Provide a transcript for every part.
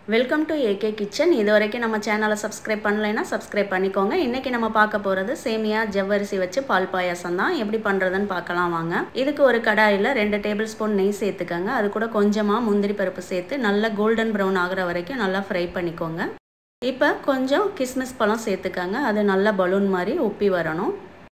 welcome to AK kitchen இது வரைக்கும் நம்ம சேனலை சப்ஸ்கிரைப் பண்ணலைன்னா சப்ஸ்கிரைப் பண்ணிக்கோங்க இன்றைக்கி நம்ம பார்க்க போகிறது சேமியா ஜவ்வரிசி வச்சு பால் பாயாசம் தான் எப்படி பண்ணுறதுன்னு பார்க்கலாம் வாங்க இதுக்கு ஒரு கடாயில் ரெண்டு டேபிள் ஸ்பூன் நெய் சேர்த்துக்கோங்க அது கூட கொஞ்சமாக முந்திரி பருப்பு சேர்த்து நல்லா கோல்டன் ப்ரௌன் ஆகிற வரைக்கும் நல்லா ஃப்ரை பண்ணிக்கோங்க இப்போ கொஞ்சம் கிஸ்மிஸ் பழம் சேர்த்துக்கோங்க அது நல்லா பலூன் மாதிரி உப்பி வரணும்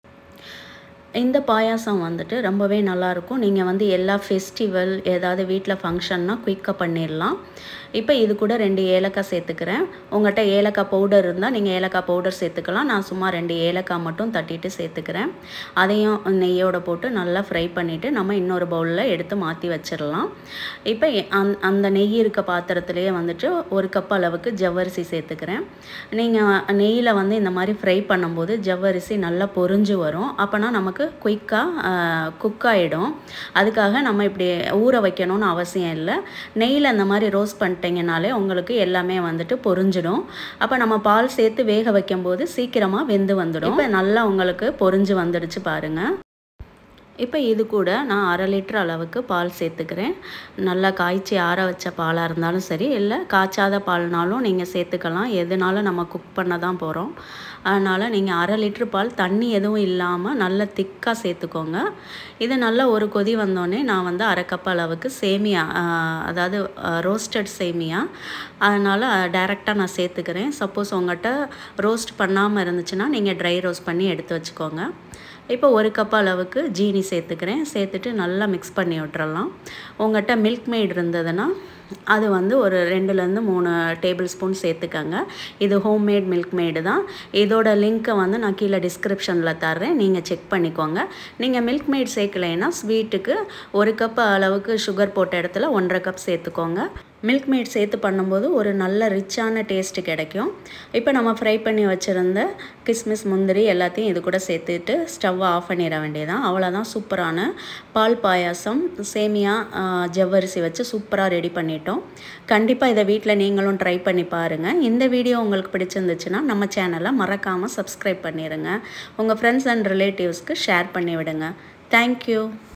இந்த பாயாசம் வந்துட்டு ரொம்பவே நல்லாயிருக்கும் நீங்கள் வந்து எல்லா ஃபெஸ்டிவல் ஏதாவது வீட்டில் ஃபங்க்ஷன்னா குயிக்காக பண்ணிடலாம் இப்போ இது கூட ரெண்டு ஏலக்காய் சேர்த்துக்கிறேன் உங்கள்கிட்ட ஏலக்காய் பவுடர் இருந்தால் நீங்கள் ஏலக்காய் பவுடர் சேர்த்துக்கலாம் நான் சும்மா ரெண்டு ஏலக்காய் மட்டும் தட்டிட்டு சேர்த்துக்கிறேன் அதையும் நெய்யோட போட்டு நல்லா ஃப்ரை பண்ணிவிட்டு நம்ம இன்னொரு பவுலில் எடுத்து மாற்றி வச்சிடலாம் இப்போ அந் அந்த நெய் இருக்க பாத்திரத்துலேயே வந்துட்டு ஒரு கப் அளவுக்கு ஜவ்வரிசி சேர்த்துக்கிறேன் நீங்கள் நெய்யில் வந்து இந்த மாதிரி ஃப்ரை பண்ணும்போது ஜவ்வரிசி நல்லா பொரிஞ்சு வரும் அப்போனா நமக்கு குயிக்காக குக் ஆகிடும் அதுக்காக நம்ம இப்படி ஊற வைக்கணும்னு அவசியம் இல்லை நெய்யில் அந்த மாதிரி ரோஸ்ட் பண்ணிட்டீங்கனாலே உங்களுக்கு எல்லாமே வந்துட்டு பொரிஞ்சிடும் அப்போ நம்ம பால் சேர்த்து வேக வைக்கும்போது சீக்கிரமாக வெந்து வந்துடும் இப்போ நல்லா உங்களுக்கு பொரிஞ்சு வந்துடுச்சு பாருங்கள் இப்போ இது கூட நான் அரை லிட்டர் அளவுக்கு பால் சேர்த்துக்கிறேன் நல்லா காய்ச்சி ஆற வச்ச பாலாக இருந்தாலும் சரி இல்லை காய்ச்சாத பால்னாலும் நீங்கள் சேர்த்துக்கலாம் எதுனாலும் நம்ம குக் பண்ண தான் போகிறோம் அதனால் நீங்கள் அரை லிட்ரு பால் தண்ணி எதுவும் இல்லாமல் நல்லா திக்காக சேர்த்துக்கோங்க இது நல்லா ஒரு கொதி வந்தோடனே நான் வந்து அரை கப் அளவுக்கு சேமியா அதாவது ரோஸ்டட் சேமியா அதனால் டைரெக்டாக நான் சேர்த்துக்கிறேன் சப்போஸ் உங்கள்கிட்ட ரோஸ்ட் பண்ணாமல் இருந்துச்சுன்னா நீங்கள் ட்ரை ரோஸ்ட் பண்ணி எடுத்து வச்சுக்கோங்க இப்போ ஒரு கப் அளவுக்கு ஜீனி சேர்த்துக்கிறேன் சேர்த்துட்டு நல்லா மிக்ஸ் பண்ணி விட்டுறலாம் உங்கள்கிட்ட மில்க் மெய்ட் இருந்ததுன்னா அது வந்து ஒரு ரெண்டுலேருந்து மூணு டேபிள் ஸ்பூன் சேர்த்துக்கங்க இது ஹோம்மேட் மில்க் மேடு தான் இதோட லிங்க்கை வந்து நான் கீழே டிஸ்கிரிப்ஷனில் தர்றேன் நீங்கள் செக் பண்ணிக்கோங்க நீங்கள் மில்க் மேட் சேர்க்கலைன்னா ஸ்வீட்டுக்கு ஒரு கப் அளவுக்கு சுகர் போட்ட இடத்துல ஒன்றரை கப் சேர்த்துக்கோங்க மில்க் மேட் சேர்த்து பண்ணும்போது ஒரு நல்ல ரிச்சான டேஸ்ட்டு கிடைக்கும் இப்போ நம்ம ஃப்ரை பண்ணி வச்சுருந்த கிஸ்மிஸ் முந்திரி எல்லாத்தையும் இது கூட சேர்த்துட்டு ஸ்டவ்வை ஆஃப் பண்ணிட வேண்டியதான் அவ்வளோதான் சூப்பரான பால் பாயாசம் சேமியா ஜவ்வரிசி வச்சு சூப்பராக ரெடி பண்ணிட்டோம் கண்டிப்பாக இதை வீட்டில் நீங்களும் ட்ரை பண்ணி பாருங்கள் இந்த வீடியோ உங்களுக்கு பிடிச்சிருந்துச்சுன்னா நம்ம சேனலை மறக்காமல் சப்ஸ்கிரைப் பண்ணிடுங்க உங்கள் ஃப்ரெண்ட்ஸ் அண்ட் ரிலேட்டிவ்ஸ்க்கு ஷேர் பண்ணி விடுங்க தேங்க்யூ